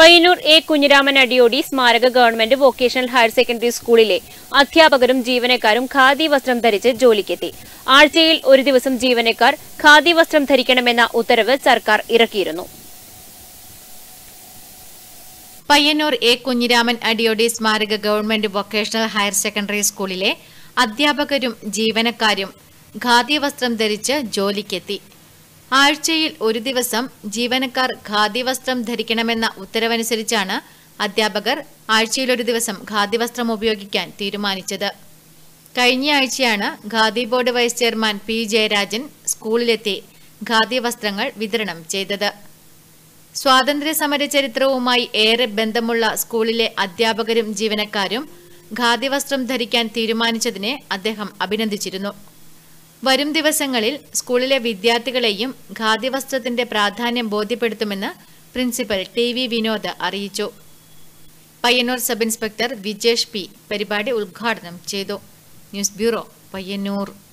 Payyanur A Kunhiraman Adiyodi സ്മാരക government vocational higher secondary സ്കൂളിലെ അധ്യാപകരും ജീവനക്കാരും ഖാദി വസ്ത്രം ധരിച്ച് ജോലിക്കെത്തി ആഴ്ചയിൽ ഒരു ദിവസം ജീവനക്കാർ ഖാദി വസ്ത്രം ധരിക്കണമെന്ന ഉത്തരവ് സർക്കാർ ഇറക്കിയിരുന്നു പയ്യന്നൂർ എ കുഞ്ഞിരാമൻ അടിയോടി സ്മാരക ഗവൺമെന്റ് വൊക്കേഷണൽ ഹയർ സെക്കൻഡറി സ്കൂളിലെ അധ്യാപകരും ജീവനക്കാരും ഖാദി വസ്ത്രം ധരിച്ച് ജോലിക്കെത്തി ആഴ്ചയിൽ ഒരു ദിവസം ജീവനക്കാർ ഖാദി വസ്ത്രം ധരിക്കണമെന്ന ഉത്തരവനുസരിച്ചാണ് അധ്യാപകർ ആഴ്ചയിൽ ഒരു ദിവസം ഖാദി വസ്ത്രം ഉപയോഗിക്കാൻ തീരുമാനിച്ചത് കഴിഞ്ഞ ആഴ്ചയാണ് Khadi board vice chairman P Jayarajan സ്കൂളിലെത്തി ഖാദി വസ്ത്രങ്ങൾ വിതരണം ചെയ്തത് സ്വാതന്ത്ര്യ സമര ചരിത്രവുമായി ഏറെ ബന്ധമുള്ള സ്കൂളിലെ അധ്യാപകരും ജീവനക്കാരും ഖാദി വസ്ത്രം ധരിക്കാൻ തീരുമാനിച്ചതിനെ അദ്ദേഹം അഭിനന്ദിച്ചിരുന്നു വരും ദിവസങ്ങളിൽ സ്കൂളിലെ വിദ്യാർത്ഥികളെയും ഖാദി വസ്ത്രത്തിന്റെ പ്രാധാന്യം ബോധ്യപ്പെടുത്തുമെന്ന് പ്രിൻസിപ്പൽ ടി വി വിനോദ് അറിയിച്ചു Payyanur sub inspector Vijesh P പരിപാടി ഉദ്ഘാടനം ചെയ്തു ന്യൂസ് ബ്യൂറോ പയ്യന്നൂർ